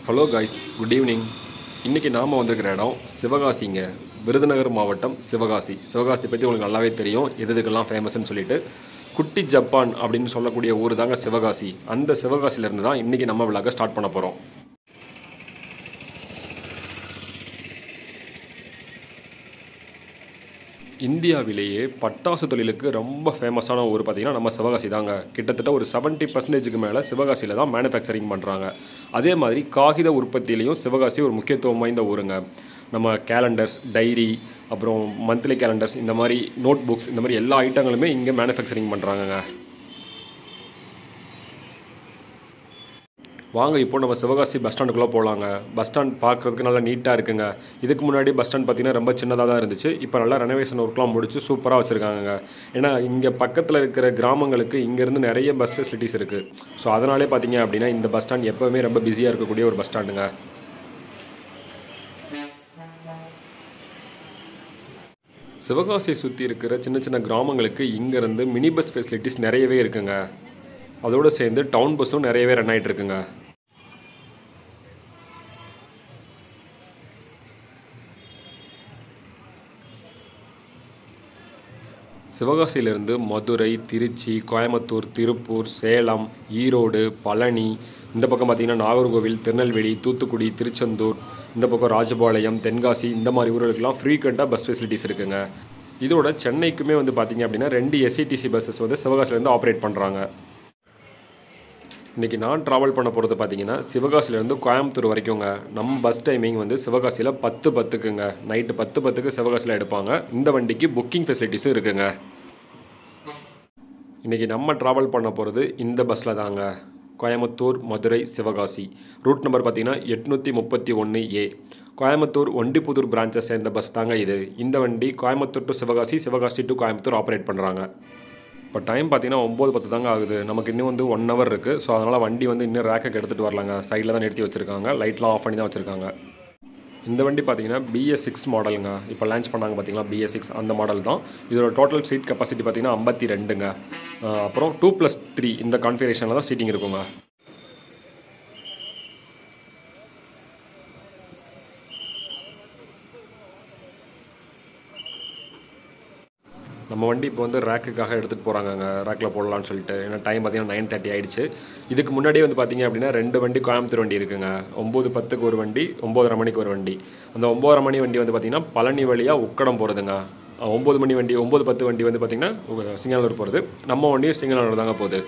hello guys good evening இன்றைக்கி நாம் வந்திருக்கிற இடம் சிவகாசிங்க விருதுநகர் மாவட்டம் சிவகாசி சிவகாசி பற்றி உங்களுக்கு நல்லாவே தெரியும் எது எதுக்கெல்லாம் ஃபேமஸ்னு சொல்லிட்டு குட்டி ஜப்பான் அப்படின்னு சொல்லக்கூடிய ஊர் தாங்க சிவகாசி அந்த சிவகாசியிலேருந்து தான் இன்றைக்கி நம்ம விழாக்க ஸ்டார்ட் பண்ண போகிறோம் இந்தியாவிலேயே பட்டாசு தொழிலுக்கு ரொம்ப ஃபேமஸான ஊர் பார்த்திங்கன்னா நம்ம சிவகாசி தாங்க கிட்டத்தட்ட ஒரு செவன்ட்டி பர்சன்டேஜுக்கு மேலே சிவகாசியில் தான் மேனுஃபேக்சரிங் பண்ணுறாங்க அதே மாதிரி காகித உற்பத்தியிலையும் சிவகாசி ஒரு முக்கியத்துவம் வாய்ந்த ஊருங்க நம்ம கேலண்டர்ஸ் டைரி அப்புறம் மந்த்லி கேலண்டர்ஸ் இந்த மாதிரி நோட் புக்ஸ் இந்த மாதிரி எல்லா ஐட்டங்களுமே இங்கே மேனுஃபேக்சரிங் பண்ணுறாங்கங்க வாங்க இப்போ நம்ம சிவகாசி பஸ் ஸ்டாண்டுக்குள்ளே போகலாங்க பஸ் ஸ்டாண்ட் பார்க்குறதுக்கு நல்லா நீட்டாக இருக்குங்க இதுக்கு முன்னாடி பஸ் ஸ்டாண்ட் பார்த்தீங்கன்னா ரொம்ப சின்னதாக தான் இருந்துச்சு இப்போ நல்லா ரெனோவேஷன் ஒர்க்லாம் முடிச்சு சூப்பராக வச்சுருக்காங்க ஏன்னா இங்கே பக்கத்தில் இருக்கிற கிராமங்களுக்கு இங்கேருந்து நிறைய பஸ் ஃபெசிலிட்டிஸ் இருக்குது ஸோ அதனாலே பார்த்தீங்க அப்படின்னா இந்த பஸ் ஸ்டாண்ட் எப்போவுமே ரொம்ப பிஸியாக இருக்கக்கூடிய ஒரு பஸ் ஸ்டாண்டுங்க சிவகாசியை சுற்றி இருக்கிற சின்ன சின்ன கிராமங்களுக்கு இங்கேருந்து மினி பஸ் ஃபெசிலிட்டிஸ் நிறையவே இருக்குங்க அதோடு சேர்ந்து டவுன் பஸ்ஸும் நிறையவே ரன் ஆகிட்டு இருக்குங்க சிவகாசியிலிருந்து மதுரை திருச்சி கோயம்புத்தூர் திருப்பூர் சேலம் ஈரோடு பழனி இந்த பக்கம் பார்த்திங்கன்னா நாகர்கோவில் திருநெல்வேலி தூத்துக்குடி திருச்செந்தூர் இந்த பக்கம் ராஜபாளையம் தென்காசி இந்த மாதிரி ஊர்களுக்கெல்லாம் ஃப்ரீக்வெண்ட்டாக பஸ் ஃபெசிலிட்டிஸ் இருக்குங்க இதோட சென்னைக்குமே வந்து பார்த்திங்க அப்படின்னா ரெண்டு எஸ்சிடிசி பஸ்ஸஸ் வந்து சிவகாசிலேருந்து ஆப்ரேட் பண்ணுறாங்க இன்றைக்கி நான் ட்ராவல் பண்ண போகிறது பார்த்தீங்கன்னா சிவகாசிலேருந்து கோயம்புத்தூர் வரைக்குங்க நம்ம பஸ் டைமிங் வந்து சிவகாசியில் பத்து பத்துக்குங்க நைட்டு பத்து பத்துக்கு சிவகாசியில் எடுப்பாங்க இந்த வண்டிக்கு புக்கிங் ஃபெசிலிட்டிஸும் இருக்குங்க இன்றைக்கி நம்ம ட்ராவல் பண்ண போகிறது இந்த பஸ்ஸில் தாங்க கோயம்புத்தூர் மதுரை சிவகாசி ரூட் நம்பர் பார்த்தீங்கன்னா எட்நூற்றி முப்பத்தி ஒன்று ஏ கோயம்புத்தூர் ஒண்டிப்புதூர் பிரான்ச்சை சேர்ந்த பஸ் தாங்க இது இந்த வண்டி Coimbatore to Sivakasi Sivakasi to Coimbatore operate பண்ணுறாங்க இப்போ டைம் பார்த்தீங்கன்னா ஒம்பது பத்து தாங்க ஆகுது நமக்கு இன்னும் வந்து ஒன் ஹவர் இருக்குது ஸோ அதனால் வண்டி வந்து இன்னும் ரேக்கை எடுத்துகிட்டு வரலாங்க சைடில் தான் நிறுத்தி வச்சுருக்காங்க லைட்லாம் ஆஃப் பண்ணி தான் வச்சுருக்காங்க இந்த வண்டி பார்த்தீங்கன்னா பிஎஸ் சிக்ஸ் மாடலுங்க இப்போ லான்ச் பண்ணாங்க பார்த்தீங்களா பிஎஸ் சிக்ஸ் அந்த மாடல் தான் இதோட டோட்டல் சீட் கெப்பாசிட்டி பார்த்தீங்கன்னா ஐம்பத்தி ரெண்டுங்க அஹ் அப்புறம் டூ ப்ளஸ் த்ரீ இந்த கான்ஃபிகரேஷனில் தான் சீட்டிங் இருக்குங்க நம்ம வண்டி இப்போ வந்து ரேக்குக்காக எடுத்துகிட்டு போகிறாங்கங்க ரேக்கில் போடலான்னு சொல்லிட்டு ஏன்னா டைம் பார்த்தீங்கன்னா நைன் தேர்ட்டி ஆயிடுச்சு இதுக்கு முன்னாடியே வந்து பார்த்தீங்க அப்படின்னா ரெண்டு வண்டி கோயம்புத்தூர் வண்டி இருக்குங்க ஒம்பது பத்துக்கு ஒரு வண்டி ஒம்போதரை மணிக்கு ஒரு வண்டி அந்த ஒம்போதரை மணி வண்டி வந்து பார்த்தீங்கன்னா பழனி வழியாக உக்கடம் போகிறதுங்க ஒம்பது மணி வண்டி ஒம்பது பத்து வண்டி வந்து பார்த்திங்கன்னா சிங்கநல்லூர் போகிறது நம்ம வண்டியும் சிங்கநல்லூர் தாங்க போகுது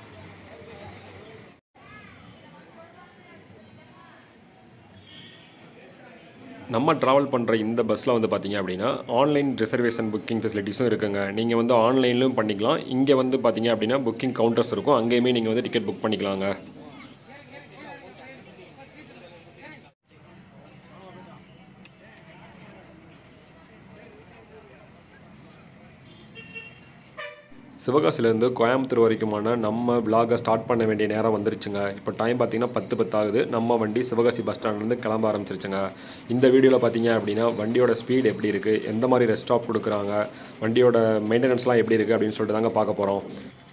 நம்ம ட்ராவல் பண்ணுற இந்த பஸ்ஸில் வந்து பார்த்தீங்க அப்படின்னா ஆன்லைன் ரிசர்வேஷன் புக்கிங் ஃபெசிலிட்டிஸும் இருக்குங்க நீங்கள் வந்து ஆன்லைன்லையும் பண்ணிக்கலாம் இங்கே வந்து பார்த்தீங்க அப்படின்னா புக்கிங் கவுண்டர்ஸ் இருக்கும் அங்கேயுமே நீங்கள் வந்து டிக்கெட் புக் பண்ணிக்கலாங்க சிவகாசிலேருந்து கோயம்புத்தூர் வரைக்குமான நம்ம விலாகை ஸ்டார்ட் பண்ண வேண்டிய நேரம் வந்துருச்சுங்க இப்போ டைம் பார்த்தீங்கன்னா பத்து பத்து ஆகுது நம்ம வண்டி சிவகாசி பஸ் ஸ்டாண்ட்லேருந்து கிளம்ப ஆரம்பிச்சிருச்சுங்க இந்த வீடியோவில் பார்த்தீங்க அப்படின்னா வண்டியோட ஸ்பீடு எப்படி இருக்குது எந்த மாதிரி ரெஸ்ட் ஸ்டாப் கொடுக்குறாங்க வண்டியோட மெயின்டெனன்ஸ்லாம் எப்படி இருக்குது அப்படின்னு சொல்லிட்டு தாங்க பார்க்க போகிறோம்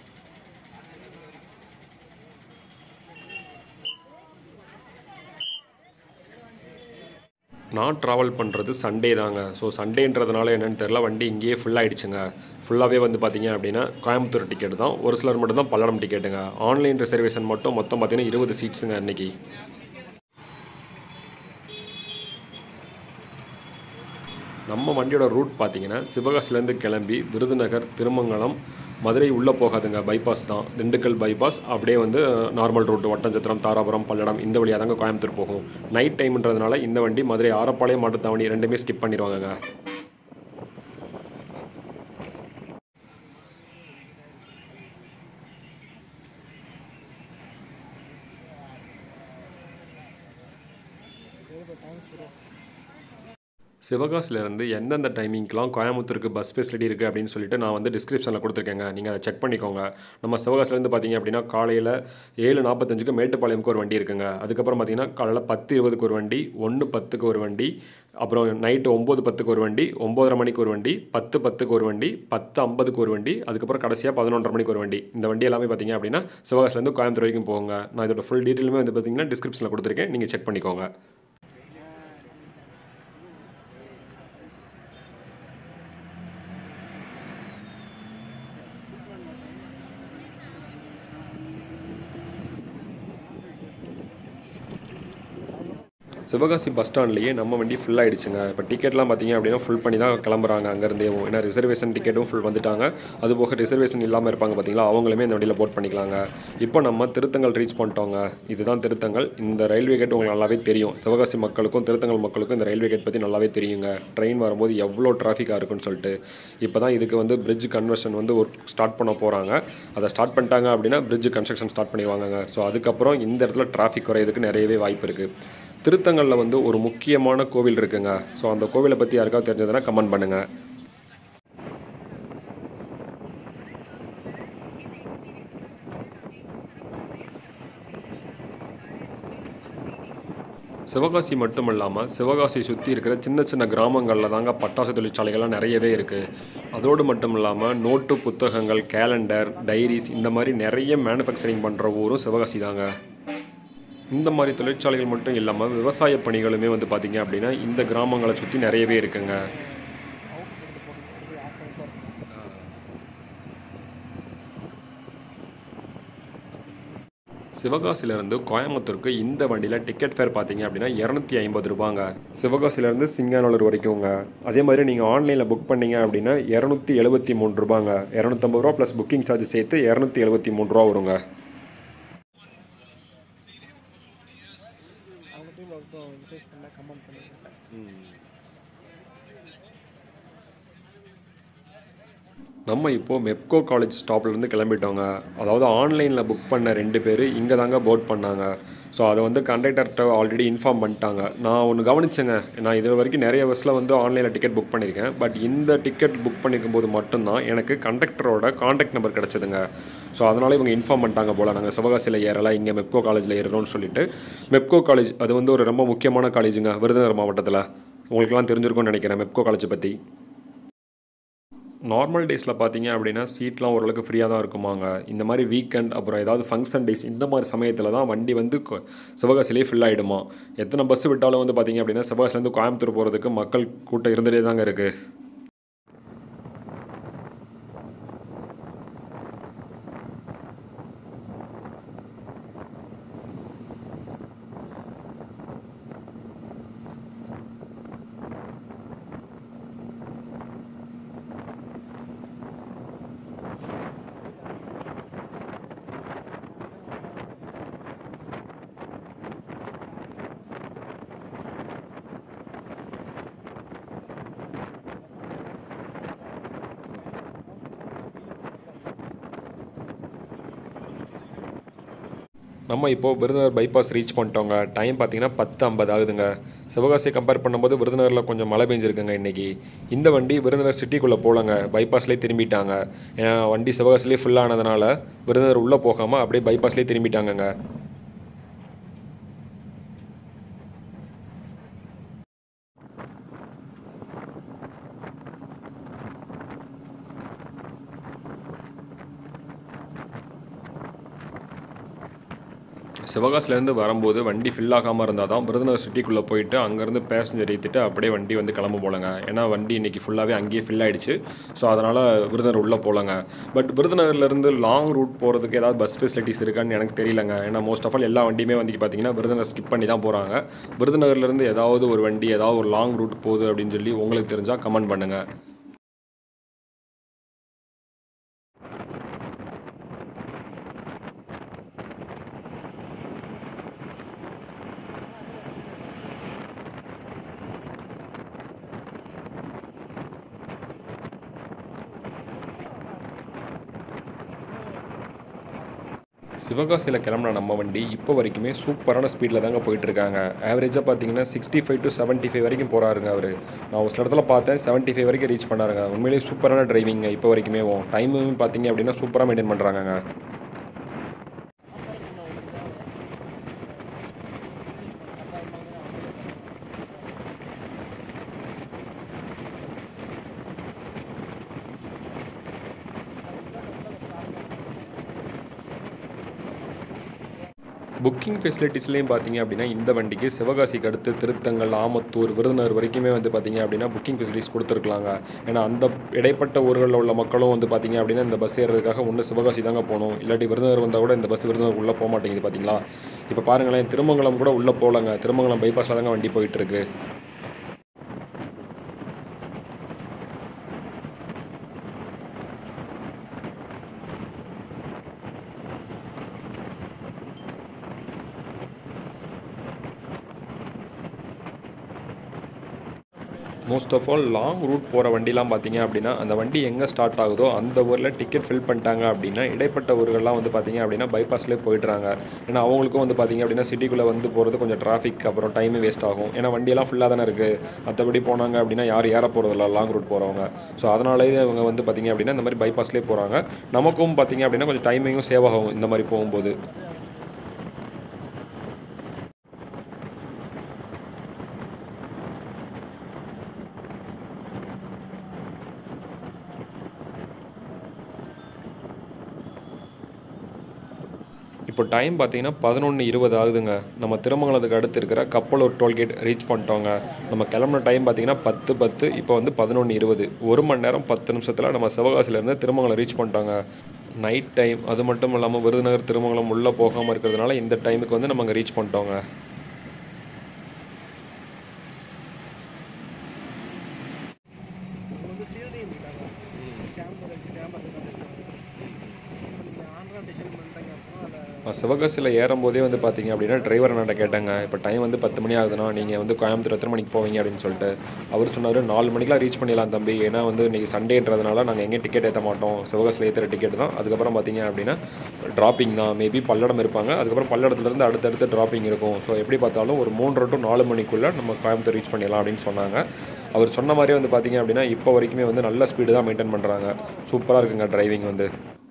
நான் ட்ராவல் பண்ணுறது சண்டே தாங்க ஸோ சண்டேன்றதுனால என்னென்னு தெரில வண்டி இங்கேயே ஃபுல் ஆகிடுச்சுங்க ஃபுல்லாகவே வந்து பார்த்தீங்க அப்படின்னா கோயம்புத்தூர் டிக்கெட் தான் ஒரு சிலர் மட்டும் தான் பல்லடம் டிக்கெட்டுங்க ஆன்லைன் ரிசர்வேஷன் மட்டும் மொத்தம் பார்த்தீங்கன்னா இருபது சீட்ஸுங்க அன்னைக்கு நம்ம வண்டியோட ரூட் பார்த்தீங்கன்னா சிவகாசிலேருந்து கிளம்பி விருதுநகர் திருமங்கலம் மதுரை உள்ளே போகாதுங்க பைபாஸ் தான் திண்டுக்கல் பைபாஸ் அப்படியே வந்து நார்மல் ரூட் ஒட்டஞ்சத்திரம் தாராபுரம் பல்லடம் இந்த வழியாக தாங்க கோயம்புத்தூர் போகும் நைட் டைம்ன்றதுனால இந்த வண்டி மதுரை ஆரப்பாளையம் மாட்டுத்தாவணி ரெண்டுமே ஸ்கிப் பண்ணிடுவாங்கங்க சிவகாசிலேருந்து எந்தெந்த டைமிங்க்கெலாம் கோயம்புத்தூருக்கு பஸ் ஃபெசிலிட்டி இருக்குது அப்படின்னு சொல்லிட்டு நான் வந்து டிஸ்கிரிப்ஷனில் கொடுத்துருக்கேங்க நீங்கள் அதை செக் பண்ணிக்கோங்க நம்ம சிவகாசிலேருந்து பார்த்தீங்க அப்படின்னா காலையில் ஏழு நாற்பத்தஞ்சுக்கு மேட்டுப்பாளையம்க்கு ஒரு வண்டி இருக்குங்க அதுக்கப்புறம் பார்த்தீங்கன்னா காலையில் பத்து இருபதுக்கு ஒரு வண்டி ஒன்று பத்துக்கு ஒரு வண்டி அப்புறம் நைட்டு ஒம்பது பத்துக்கு ஒரு வண்டி ஒம்போதரை மணிக்கு ஒரு வண்டி பத்து பத்துக்கு ஒரு வண்டி பத்து ஐம்பதுக்கு ஒரு வண்டி அதுக்கப்புறம் கடைசியாக பதினொன்றரை மணிக்கு ஒரு வண்டி இந்த வண்டி எல்லாமே பார்த்தீங்க அப்படின்னா சிவகாசிலேருந்து கோயம்புத்தூர் வரைக்கும் போங்க நான் இதோட ஃபுல் டீட்டெயிலுமே வந்து பார்த்தீங்கன்னா டிஸ்கிரிப்ஷனில் கொடுத்துருக்கேன் நீங்கள் செக் பண்ணிக்கோங்க சிவகாசி பஸ் ஸ்டாண்ட்லேயே நம்ம வண்டி ஃபுல் ஆயிடுச்சுங்க இப்போ டிக்கெட்லாம் பார்த்தீங்க அப்படின்னா ஃபுல் பண்ணி தான் கிளம்புறாங்க அங்கேருந்தேவும் ஏன்னா ரிசர்வேஷன் டிக்கெட்டும் ஃபுல் வந்துட்டாங்க அது போக ரிசர்வேஷன் இல்லாமல் இருப்பாங்க பார்த்தீங்களா அவங்களுமே இந்த வண்டியில் போட் பண்ணிக்கலாங்க இப்போ நம்ம திருத்தங்கள் ரீச் பண்ணிட்டோங்க இதுதான் திருத்தங்கள் இந்த ரயில்வே கேட் உங்களுக்கு நல்லாவே தெரியும் சிவகாசி மக்களுக்கும் திருத்தங்கள் மக்களுக்கும் இந்த ரயில்வே கேட் பற்றி நல்லாவே தெரியுங்க ட்ரெயின் வரும்போது எவ்வளோ டிராஃபிக்காக இருக்குன்னு சொல்லிட்டு இப்போ தான் இதுக்கு வந்து பிரிட்ஜ் கன்வர்ஷன் வந்து ஒர்க் ஸ்டார்ட் பண்ண போகிறாங்க அதை ஸ்டார்ட் பண்ணிட்டாங்க அப்படின்னா பிரிட்ஜ் கன்ஸ்ட்ரக்ஷன் ஸ்டார்ட் பண்ணிடுவாங்க ஸோ அதுக்கப்புறம் இந்த இடத்துல டிராஃபிக் குறையிறதுக்கு நிறையவே வாய்ப்பு இருக்குது திருத்தங்களில் வந்து ஒரு முக்கியமான கோவில் இருக்குங்க ஸோ அந்த கோவிலை பற்றி யாருக்காவது தெரிஞ்சதுன்னா கமெண்ட் பண்ணுங்கள் சிவகாசி மட்டும் இல்லாமல் சிவகாசி சுற்றி இருக்கிற சின்ன சின்ன கிராமங்களில் தாங்க பட்டாசு தொழிற்சாலைகள்லாம் நிறையவே இருக்குது அதோடு மட்டும் இல்லாமல் நோட்டு புத்தகங்கள் கேலண்டர் டைரிஸ் இந்த மாதிரி நிறைய மேனுஃபேக்சரிங் பண்ணுற ஊரும் சிவகாசி தாங்க இந்த மாதிரி தொழிற்சாலைகள் மட்டும் இல்லாமல் விவசாய பணிகளுமே வந்து பார்த்திங்க அப்படின்னா இந்த கிராமங்களை சுற்றி நிறையவே இருக்குங்க சிவகாசியிலேருந்து கோயம்புத்தூருக்கு இந்த வண்டியில் டிக்கெட் ஃபேர் பார்த்தீங்க அப்படின்னா இரநூத்தி ஐம்பது ரூபாங்க சிவகாசியிலேருந்து சிங்கானூர் வரைக்குங்க அதே மாதிரி நீங்கள் ஆன்லைனில் புக் பண்ணீங்க அப்படின்னா இரநூத்தி எழுபத்தி மூணு ரூபாங்க இரநூத்தம்பது ரூபா ப்ளஸ் புக்கிங் சார்ஜ் சேர்த்து இரநூத்தி எழுபத்தி மூணு ரூபா வருங்க அவங்க டீம் ஒருத்தர் இன்ட்ரெஸ்ட் பண்ணால் கமெண்ட் பண்ணுங்க நம்ம இப்போது மெப்கோ காலேஜ் ஸ்டாப்லேருந்து கிளம்பிட்டோங்க அதாவது ஆன்லைனில் புக் பண்ண ரெண்டு பேர் இங்கே தாங்க போட் பண்ணாங்க ஸோ அதை வந்து கண்டக்டர்கிட்ட ஆல்ரெடி இன்ஃபார்ம் பண்ணிட்டாங்க நான் ஒன்று கவனிச்சேங்க நான் இது வரைக்கும் நிறைய பஸ்ஸில் வந்து ஆன்லைனில் டிக்கெட் புக் பண்ணியிருக்கேன் பட் இந்த டிக்கெட் புக் பண்ணிக்கும் போது மட்டும்தான் எனக்கு கண்டக்டரோட காண்டாக்ட் நம்பர் கிடச்சிதுங்க ஸோ அதனால் இவங்க இன்ஃபார்ம் பண்ணிட்டாங்க போல் நாங்கள் சிவகாசியில் ஏறலை இங்கே மெப்கோ காலேஜில் ஏறுறோம்னு சொல்லிட்டு மெப்கோ காலேஜ் அது வந்து ஒரு ரொம்ப முக்கியமான காலேஜுங்க விருதுநகர் மாவட்டத்தில் உங்களுக்குலாம் தெரிஞ்சிருக்கும்னு நினைக்கிறேன் மெப்கோ காலேஜை பற்றி நார்மல் டேஸில் பார்த்தீங்க அப்படின்னா சீட்லாம் ஓரளவுக்கு ஃப்ரீயாக தான் இருக்குமாங்க இந்த மாதிரி வீக்கெண்ட் அப்புறம் ஏதாவது ஃபங்க்ஷன் டேஸ் இந்த மாதிரி சமயத்தில் தான் வண்டி வந்து கொ- சிவகாசிலே ஃபில் ஆகிடுமா எத்தனை பஸ் விட்டாலும் வந்து பார்த்தீங்க அப்படின்னா சிவகாசிலேருந்து கோயம்புத்தூர் போகிறதுக்கு மக்கள் கூட்டம் இருந்துகிட்டே தாங்க இருக்குது நம்ம இப்போது விருதுநகர் பைபாஸ் ரீச் பண்ணிட்டோங்க டைம் பார்த்தீங்கன்னா பத்து ஐம்பது ஆகுதுங்க சிவகாசியை கம்பேர் பண்ணும்போது விருதுநகரில் கொஞ்சம் மழை பெஞ்சிருக்குங்க இன்றைக்கி இந்த வண்டி விருதுநகர் சிட்டிக்குள்ளே போகலங்க பைபாஸ்லேயே திரும்பிட்டாங்க ஏன்னா வண்டி சிவகாசிலே ஃபுல்லானதுனால விருதுநகர் உள்ளே போகாமல் அப்படியே பைபாஸ்லேயே திரும்பிட்டாங்கங்க சிவகாசிலேருந்து வரும்போது வண்டி ஃபில் ஆகாமல் இருந்தால் தான் விருதுநகர் சிட்டிக்குள்ளே போயிட்டு அங்கேருந்து பேசஞ்சர் ஏற்றிட்டு அப்படியே வண்டி வந்து கிளம்ப போலங்க ஏன்னா வண்டி இன்றைக்கி ஃபுல்லாகவே அங்கேயே ஃபில் ஆயிடுச்சு ஸோ அதனால் விருதுநகர் உள்ளே போகலங்க பட் விருதுநகர்லேருந்து லாங் ரூட் போகிறதுக்கு ஏதாவது பஸ் ஃபெசிலிட்டிஸ் இருக்கான்னு எனக்கு தெரியலங்க ஏன்னா மோஸ்ட் ஆஃப் ஆல் எல்லா வண்டியுமே வந்து பார்த்தீங்கன்னா விருதுநகர் ஸ்கிப் பண்ணி தான் போகிறாங்க விருதுநகர்லேருந்து ஏதாவது ஒரு வண்டி ஏதாவது ஒரு லாங் ரூட் போகுது அப்படின்னு சொல்லி உங்களுக்கு தெரிஞ்சால் கமெண்ட் பண்ணுங்கள் சிவகாசியில் கிளம்புன நம்ம வண்டி இப்போ வரைக்குமே சூப்பரான ஸ்பீடில் தாங்க போயிட்டுருக்காங்க ஆவரேஜாக பார்த்தீங்கன்னா sixty five to seventy five வரைக்கும் போகிறாருங்க அவர் நான் ஒரு சில இடத்துல பார்த்தேன் செவன்ட்டி ஃபைவ் வரைக்கும் ரீச் பண்ணாருங்க உண்மையிலேயே சூப்பரான டிரைவிங்க இப்போ வரைக்குமே டைமும் பார்த்தீங்க அப்படின்னா சூப்பராக மெயின்டைன் பண்ணுறாங்கங்க புக்கிங் ஃபெசிலிட்டிஸ்லேயும் பார்த்தீங்க அப்படின்னா இந்த வண்டிக்கு சிவகாசிக்கு அடுத்து திருத்தங்கல் ஆமத்தூர் விருதுநகர் வரைக்குமே வந்து பார்த்தீங்க அப்படின்னா புக்கிங் ஃபெசிலிட்டிஸ் கொடுத்துருக்கலாங்க ஏன்னா அந்த இடைப்பட்ட ஊர்களில் உள்ள மக்களும் வந்து பார்த்தீங்க அப்படின்னா இந்த பஸ் ஏறுறதுக்காக ஒன்று சிவகாசி தாங்க போகணும் இல்லாட்டி விருதுநகர் வந்தால் கூட இந்த பஸ் விருதுநகர் உள்ளே போக மாட்டேங்குது பார்த்தீங்களா இப்போ பாருங்களேன் திருமங்கலம் கூட உள்ளே போகலங்க திருமங்கலம் பைபாஸில் தாங்க வண்டி போயிட்டுருக்கு most of all long route போகிற வண்டிலாம் பார்த்தீங்க அப்படின்னா அந்த வண்டி எங்கே ஸ்டார்ட் ஆகுதோ அந்த ஊரில் டிக்கெட் ஃபில் பண்ணிட்டாங்க அப்படின்னா இடைப்பட்ட ஊர்கள்லாம் வந்து பார்த்தீங்க அப்படின்னா பைபாஸ்லேயே போயிடுறாங்க ஏன்னா அவங்களுக்கும் வந்து பார்த்தீங்க அப்படின்னா சிட்டிக்குள்ளே வந்து போகிறது கொஞ்சம் டிராஃபிக் அப்புறம் டைமே வேஸ்ட் ஆகும் ஏன்னா வண்டியெல்லாம் ஃபுல்லாக தானே இருக்குது மற்றபடி போனாங்க அப்படின்னா யாரும் ஏற போகிறதில்ல லாங் ரூட் போகிறவங்க ஸோ அதனாலேயே அவங்க வந்து பார்த்தீங்க அப்படின்னா இந்த மாதிரி பைபாஸ்லேயே போகிறாங்க நமக்கும் பார்த்தீங்க அப்படின்னா கொஞ்சம் டைமிங்கும் சேவ் ஆகும் இந்த மாதிரி போகும்போது இப்போ டைம் பார்த்தீங்கன்னா பதினொன்று இருபது ஆகுதுங்க நம்ம திருமங்கலத்துக்கு அடுத்து இருக்கிற கப்பலூர் டோல்கேட் ரீச் பண்ணிட்டோங்க நம்ம கிளம்புன டைம் பார்த்தீங்கன்னா பத்து பத்து இப்போ வந்து பதினொன்று இருபது ஒரு மணி நேரம் பத்து நிமிஷத்தில் நம்ம சிவகாசியிலேருந்து திருமங்கலம் ரீச் பண்ணிட்டோங்க நைட் டைம் அது மட்டும் இல்லாமல் விருதுநகர் திருமங்கலம் உள்ளே போகாமல் இருக்கிறதுனால இந்த டைமுக்கு வந்து நம்ம அங்கே ரீச் பண்ணிட்டோங்க நம்ம வந்து சீரடி இருக்காங்க சேம்பர் சேம்பர் நீங்கள் ஆந்திரா ஸ்டேஷன் பண்ணிட்டாங்க அப்படின்னா அதில் நான் சிவகாசியில் ஏறும்போதே வந்து பார்த்தீங்க அப்படின்னா டிரைவர் என்கிட்ட கேட்டாங்க இப்போ டைம் வந்து பத்து மணி ஆகுதுன்னா நீங்கள் வந்து கோயம்புத்தூர் எத்தனை மணிக்கு போவீங்க அப்படின்னு சொல்லிட்டு அவர் சொன்னார் நாலு மணிக்கெலாம் ரீச் பண்ணிடலாம் தம்பி ஏன்னா வந்து இன்றைக்கி சண்டேன்றதுனால நாங்கள் எங்கேயும் டிக்கெட் ஏற்ற மாட்டோம் சிவகாசியில் ஏற்றுற டிக்கெட் தான் அதுக்கப்புறம் பார்த்தீங்க அப்படின்னா ட்ராப்பிங் தான் மேபி பல்லடம் இருப்பாங்க அதுக்கப்புறம் பல்லடத்துலேருந்து அடுத்தடுத்து ட்ராப்பிங் இருக்கும் ஸோ எப்படி பார்த்தாலும் ஒரு மூன்றரை டு நாலு மணிக்குள்ளே நம்ம கோயம்புத்தூர் ரீச் பண்ணிடலாம் அப்படின்னு சொன்னாங்க அவர் சொன்ன மாதிரியே வந்து பார்த்தீங்க அப்படின்னா இப்போ வரைக்குமே வந்து நல்ல ஸ்பீடு தான் மெயின்டைன் பண்ணுறாங்க சூப்பராக இருக்குங்க டிரைவிங் வந்து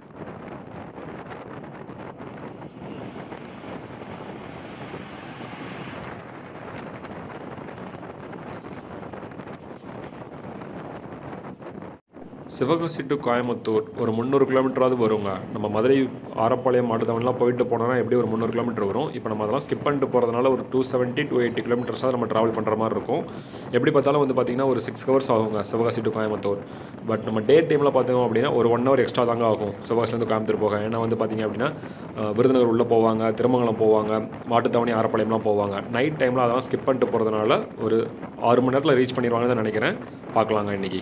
சிவகாசி டு கோயம்புத்தூர் ஒரு முந்நூறு கிலோமீட்டராவது வருங்க நம்ம மதுரை ஆரப்பாளையம் மாட்டுத்தவன்லாம் போயிட்டு போனோம்னா எப்படி ஒரு முந்நூறு கிலோமீட்டர் வரும் இப்போ நம்ம அதெல்லாம் ஸ்கிப் பண்ணிட்டு போகிறதுனால ஒரு டூ செவன்ட்டி டூ எயிட்டி கிலோமீட்டர்ஸாக நம்ம ட்ராவல் பண்ணுற மாதிரி இருக்கும் எப்படி பார்த்தாலும் வந்து பார்த்திங்கன்னா ஒரு சிக்ஸ் ஹவர்ஸ் ஆகுங்க சிவகாசி டு கோயம்புத்தூர் பட் நம்ம டே டைமில் பார்த்தோம் அப்படின்னா ஒரு ஒன் ஹவர் எக்ஸ்ட்ரா தாங்க ஆகும் சிவகாசிலேருந்து கோயம்புத்தூர் போக ஏன்னா வந்து பார்த்திங்க அப்படின்னா அஹ், விருதுநகர் உள்ளே போவாங்க திருமங்கலம் போவாங்க மாட்டுத்தவணி ஆரப்பாளையம்லாம் போவாங்க நைட் டைமில் அதெல்லாம் ஸ்கிப் பண்ணிட்டு போகிறதுனால ஒரு ஆறு மணி நேரத்தில் ரீச் பண்ணிடுவாங்கன்னு தான் நினைக்கிறேன் பார்க்கலாங்க இன்றைக்கி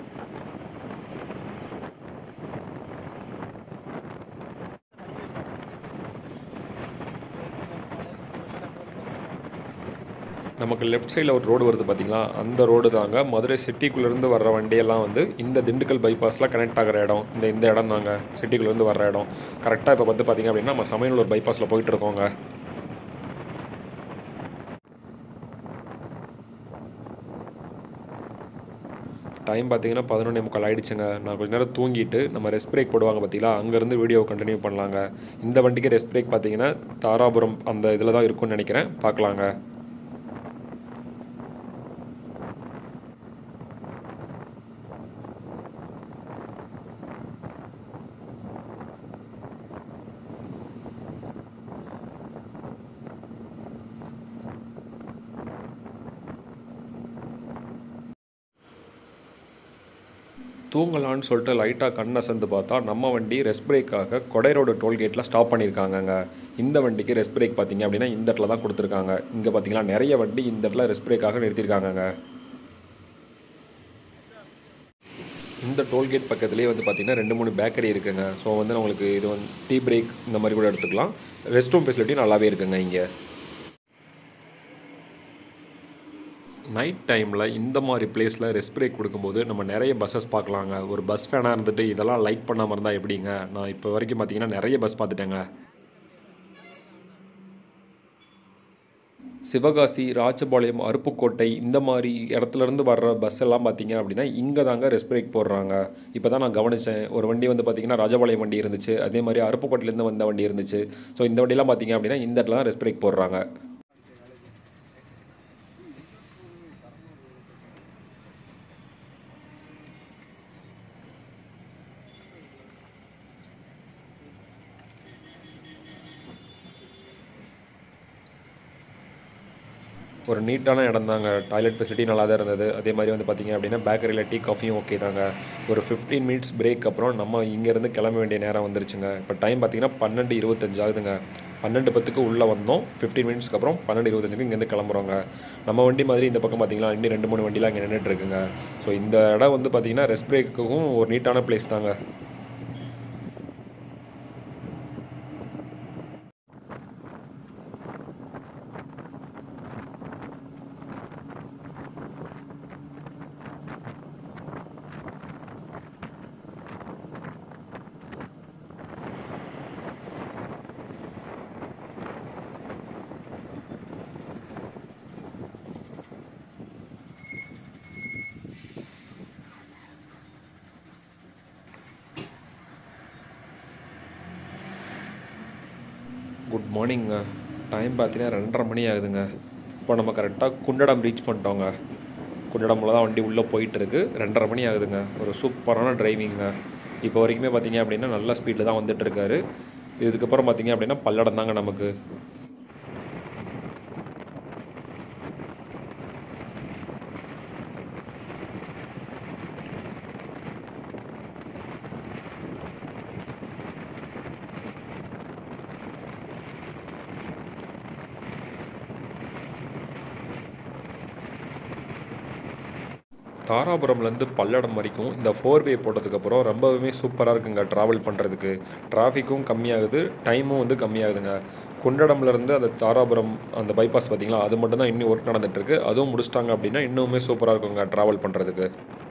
நமக்கு லெஃப்ட் சைடில் ஒரு ரோடு வருது பார்த்தீங்களா அந்த ரோடு தாங்க மதுரை சிட்டிக்குள்ளேருந்து வர்ற வண்டியெல்லாம் வந்து இந்த திண்டுக்கல் பைபாஸில் கனெக்ட் ஆகிற இடம் இந்த இந்த இடம் தாங்க சிட்டிக்குள்ளேருந்து வர்ற இடம் கரெக்டாக இப்போ வந்து பார்த்தீங்க அப்படின்னா நம்ம சமையலூர் பைபாஸில் போயிட்டு இருக்கோங்க டைம் பார்த்தீங்கன்னா பதினொன்றே முக்கால் ஆயிடுச்சுங்க நான் கொஞ்ச நேரம் தூங்கிட்டு நம்ம ரெஸ்ட் பிரேக் போடுவாங்க பார்த்தீங்களா அங்கேருந்து வீடியோ கண்டினியூ பண்ணலாங்க இந்த வண்டிக்கு ரெஸ்ட் பிரேக் பார்த்தீங்கன்னா தாராபுரம் அந்த இதில் தான் இருக்கும்னு நினைக்கிறேன் பார்க்கலாங்க தூங்கலான்னு சொல்லிட்டு லைட்டாக கண் அசந்து பார்த்தா நம்ம வண்டி ரெஸ்ட் பிரேக்காக கொடை ரோடு டோல்கேட்டில் ஸ்டாப் பண்ணியிருக்காங்கங்க இந்த வண்டிக்கு ரெஸ்ட் பிரேக் பார்த்தீங்க அப்படின்னா இந்த இடத்துல தான் கொடுத்துருக்காங்க இங்கே பார்த்தீங்கன்னா நிறைய வண்டி இந்த இடத்துல ரெஸ்ட் பிரேக்காக நிறுத்தியிருக்காங்கங்க இந்த டோல்கேட் பக்கத்துலேயே வந்து பார்த்தீங்கன்னா ரெண்டு மூணு பேக்கரி இருக்குங்க ஸோ வந்து உங்களுக்கு இது வந்து டீ பிரேக் இந்த மாதிரி கூட எடுத்துக்கலாம் ரெஸ்ட் ரூம் ஃபெசிலிட்டி நல்லாவே இருக்குங்க இங்கே நைட் டைமில் இந்த மாதிரி பிளேஸில் ரெஸ்ட் பிரேக் கொடுக்கும்போது நம்ம நிறைய பஸ்ஸஸ் பார்க்கலாங்க ஒரு பஸ் ஃபேனாக இருந்துட்டு இதெல்லாம் லைக் பண்ணாமல் இருந்தால் எப்படிங்க நான் இப்போ வரைக்கும் பார்த்தீங்கன்னா நிறைய பஸ் பார்த்துட்டேங்க சிவகாசி ராஜபாளையம் அருப்புக்கோட்டை இந்த மாதிரி இடத்துலேருந்து வர்ற பஸ் எல்லாம் பார்த்தீங்க அப்படின்னா இங்கே தாங்க ரெஸ்ட் பிரேக் போடுறாங்க இப்போ தான் நான் கவனித்தேன் ஒரு வண்டி வந்து பார்த்தீங்கன்னா ராஜபாளையம் வண்டி இருந்துச்சு அதே மாதிரி அருப்புக்கோட்டையிலேருந்து வந்த வண்டி இருந்துச்சு ஸோ இந்த வண்டியெல்லாம் பார்த்தீங்க அப்படின்னா இந்த இடத்துல தான் ரெஸ்ட் பிரேக் போடுறாங்க ஒரு நீட்டான இடம் தாங்க டாய்லெட் ஃபெசிலிட்டி நல்லா தான் இருந்தது அதே மாதிரி வந்து பார்த்தீங்க அப்படின்னா பேக்கரியில் டீ காஃபியும் ஓகே தாங்க ஒரு ஃபிஃப்டீன் மினிட்ஸ் பிரேக் அப்புறம் நம்ம இங்கேருந்து கிளம்ப வேண்டிய நேரம் வந்துருச்சுங்க இப்போ டைம் பார்த்தீங்கன்னா பன்னெண்டு இருபத்தஞ்சு ஆகுதுங்க பன்னெண்டு பத்துக்கு உள்ளே வந்தோம் ஃபிஃப்டீன் மினிட்ஸ்க்கு அப்புறம் பன்னெண்டு இருபத்தஞ்சுக்கு இங்கேருந்து கிளம்புறோங்க நம்ம வண்டி மாதிரி இந்த பக்கம் பார்த்தீங்கன்னா இன்னும் ரெண்டு மூணு வண்டிலாம் இங்கே நின்றுட்டு இருக்குங்க ஸோ இந்த இடம் வந்து பார்த்தீங்கன்னா ரெஸ்ட் பிரேக்குக்கும் ஒரு நீட்டான பிளேஸ் தாங்க குட் மார்னிங்க டைம் பார்த்தீங்கன்னா ரெண்டரை மணி ஆகுதுங்க இப்போ நம்ம கரெக்டாக குண்டடம் ரீச் பண்ணிட்டோங்க குண்டடமில் தான் வண்டி உள்ளே போயிட்டுருக்கு ரெண்டரை மணி ஆகுதுங்க ஒரு சூப்பரான டிரைவிங்க இப்போ வரைக்குமே பார்த்தீங்க அப்படின்னா நல்ல ஸ்பீடில் தான் வந்துட்டு இருக்காரு இதுக்கப்புறம் பார்த்தீங்க அப்படின்னா பல்லடம் தாங்க நமக்கு தாராபுரம்லேருந்து பல்லடம் வரைக்கும் இந்த ஃபோர் வே போட்டதுக்கப்புறம் ரொம்பவுமே சூப்பராக இருக்குங்க ட்ராவல் பண்ணுறதுக்கு டிராஃபிக்கும் கம்மியாகுது டைமும் வந்து கம்மியாகுதுங்க குண்டடம்லேருந்து அந்த தாராபுரம் அந்த பைபாஸ் பார்த்தீங்களா அது மட்டும் தான் இன்னும் ஒர்க் நடந்துகிட்ருக்கு அதுவும் முடிச்சிட்டாங்க அப்படின்னா இன்னுமே சூப்பராக இருக்குங்க ட்ராவல் பண்ணுறதுக்கு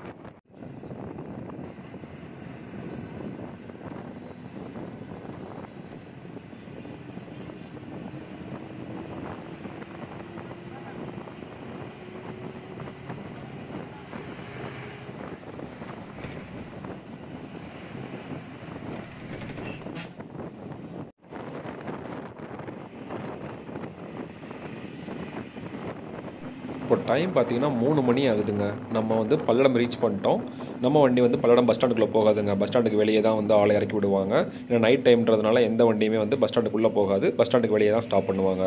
இப்போ டைம் பார்த்தீங்கன்னா மூணு மணி ஆகுதுங்க நம்ம வந்து பல்லடம் ரீச் பண்ணிட்டோம் நம்ம வண்டி வந்து பல்லடம் பஸ் ஸ்டாண்டுக்குள்ளே போகாதுங்க பஸ் ஸ்டாண்டுக்கு வெளியே தான் வந்து ஆளை இறக்கி விடுவாங்க ஏன்னா நைட் டைம்ன்றதுனால எந்த வண்டியுமே வந்து பஸ் ஸ்டாண்டுக்குள்ளே போகாது பஸ் ஸ்டாண்டுக்கு வெளியே தான் ஸ்டாப் பண்ணுவாங்க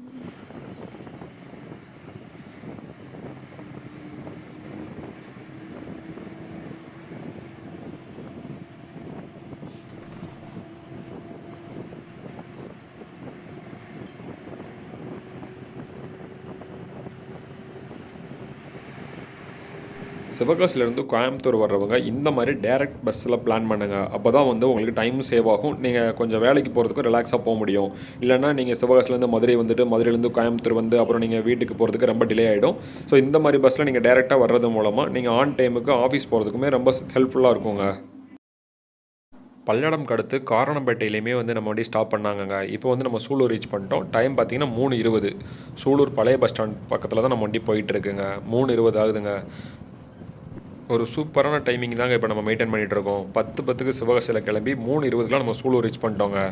சிவகாசிலேருந்து கோயம்புத்தூர் வர்றவங்க இந்த மாதிரி டேரக்ட் பஸ்ஸில் பிளான் பண்ணுங்க அப்போ தான் வந்து உங்களுக்கு டைமும் சேவ் ஆகும் நீங்கள் கொஞ்சம் வேலைக்கு போகிறதுக்கும் ரிலாக்ஸாக போக முடியும் இல்லைன்னா நீங்கள் சிவகாசிலேருந்து மதுரை வந்துட்டு மதுரையிலேருந்து கோயம்புத்தூர் வந்து அப்புறம் நீங்கள் வீட்டுக்கு போகிறதுக்கு ரொம்ப டிலே ஆகிடும் ஸோ இந்த மாதிரி பஸ்ஸில் நீங்கள் டேரெக்டாக வர்றது மூலமாக நீங்கள் ஆன் டைமுக்கு ஆஃபீஸ் போகிறதுக்குமே ரொம்ப ஹெல்ப்ஃபுல்லாக இருக்குங்க பல்லடம்க்கு அடுத்து காரணம்பேட்டையிலையுமே வந்து நம்ம வண்டி ஸ்டாப் பண்ணாங்கங்க இப்போ வந்து நம்ம சூலூர் ரீச் பண்ணிட்டோம் டைம் பார்த்தீங்கன்னா மூணு இருபது சூலூர் பழைய பஸ் ஸ்டாண்ட் பக்கத்தில் தான் நம்ம வண்டி போயிட்டு இருக்குங்க மூணு இருபது ஆகுதுங்க ஒரு சூப்பரான டைமிங் தாங்க இப்போ நம்ம மெயின்டைன் பண்ணிகிட்டு இருக்கோம் பத்து பத்துக்கு சிவகாசியில் கிளம்பி மூணு இருபதுக்குலாம் நம்ம சூலூர் ரீச் பண்ணிட்டோங்க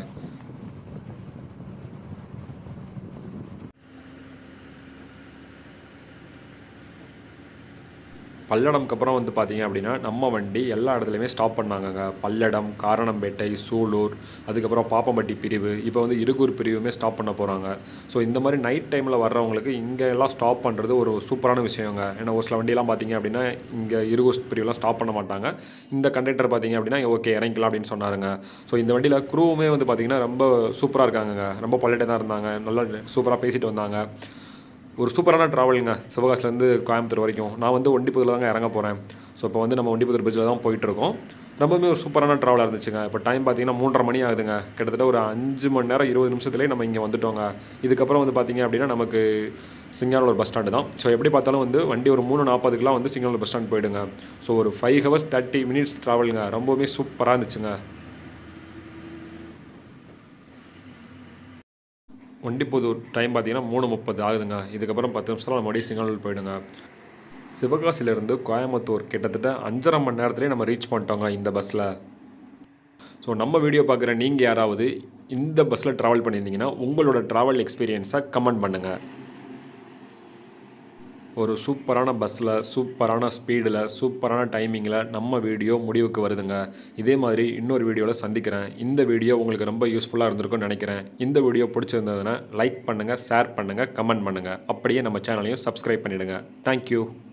பல்லடம்க்கு அப்புறம் வந்து பார்த்தீங்க அப்படின்னா நம்ம வண்டி எல்லா இடத்துலையுமே ஸ்டாப் பண்ணாங்கங்க பல்லடம் காரணம்பேட்டை சூலூர் அதுக்கப்புறம் பாப்பம்பட்டி பிரிவு இப்போ வந்து இருகூர் பிரிவுமே ஸ்டாப் பண்ண போகிறாங்க ஸோ இந்த மாதிரி நைட் டைமில் வர்றவங்களுக்கு இங்கே எல்லாம் ஸ்டாப் பண்ணுறது ஒரு சூப்பரான விஷயங்க ஏன்னா ஒரு சில வண்டியெல்லாம் பார்த்தீங்க அப்படின்னா இங்கே இருகூர் பிரிவுலாம் ஸ்டாப் பண்ண மாட்டாங்க இந்த கண்டக்டர் பார்த்தீங்க அப்படின்னா ஓகே இறங்கிக்கலாம் அப்படின்னு சொன்னாருங்க ஸோ இந்த வண்டியில் க்ரூவுமே வந்து பார்த்தீங்கன்னா ரொம்ப சூப்பராக இருக்காங்கங்க ரொம்ப பொல்லட்டே தான் இருந்தாங்க நல்லா சூப்பராக பேசிட்டு வந்தாங்க ஒரு சூப்பரான ட்ராவலுங்க சிவகாசிலேருந்து கோயம்புத்தூர் வரைக்கும் நான் வந்து ஒண்டிப்புதூரில் தாங்க இறங்க போகிறேன் ஸோ இப்போ வந்து நம்ம ஒண்டிப்புதூர் பிரிட்ஜில் தான் போயிட்டுருக்கோம் ரொம்பவுமே ஒரு சூப்பரான ட்ராவலாக இருந்துச்சுங்க இப்போ டைம் பார்த்தீங்கன்னா மூன்றரை மணி ஆகுதுங்க கிட்டத்தட்ட ஒரு அஞ்சு மணி நேரம் இருபது நிமிஷத்துலேயே நம்ம இங்கே வந்துட்டோங்க இதுக்கப்புறம் வந்து பார்த்தீங்க அப்படின்னா நமக்கு சிங்கானூர் பஸ் ஸ்டாண்டு தான் ஸோ எப்படி பார்த்தாலும் வந்து வண்டி ஒரு மூணு நாற்பதுக்குலாம் வந்து சிங்கானூர் பஸ் ஸ்டாண்ட் போயிடுங்க ஸோ ஒரு ஃபைவ் ஹவர்ஸ் தேர்ட்டி மினிட்ஸ் ட்ராவலுங்க ரொம்பவுமே சூப்பராக இருந்துச்சுங்க ஒண்டிப்புதூர் டைம் பார்த்தீங்கன்னா மூணு முப்பது ஆகுதுங்க இதுக்கப்புறம் பத்து நிமிஷத்தில் மறுபடியும் சிங்கனூர் போயிடுங்க சிவகாசியிலேருந்து கோயம்புத்தூர் கிட்டத்தட்ட அஞ்சரை மணி நேரத்துலேயே நம்ம ரீச் பண்ணிட்டோங்க இந்த பஸ்ஸில் ஸோ நம்ம வீடியோ பார்க்குற நீங்கள் யாராவது இந்த பஸ்ஸில் ட்ராவல் பண்ணியிருந்தீங்கன்னா உங்களோட ட்ராவல் எக்ஸ்பீரியன்ஸை கமெண்ட் பண்ணுங்கள் ஒரு சூப்பரான பஸ்ஸில் சூப்பரான ஸ்பீடில் சூப்பரான டைமிங்கில் நம்ம வீடியோ முடிவுக்கு வருதுங்க இதே மாதிரி இன்னொரு வீடியோவில் சந்திக்கிறேன் இந்த வீடியோ உங்களுக்கு ரொம்ப யூஸ்ஃபுல்லாக இருந்திருக்கும்னு நினைக்கிறேன் இந்த வீடியோ பிடிச்சிருந்ததுன்னா லைக் பண்ணுங்கள் ஷேர் பண்ணுங்கள் கமெண்ட் பண்ணுங்கள் அப்படியே நம்ம சேனலையும் சப்ஸ்கிரைப் பண்ணிவிடுங்க தேங்க்யூ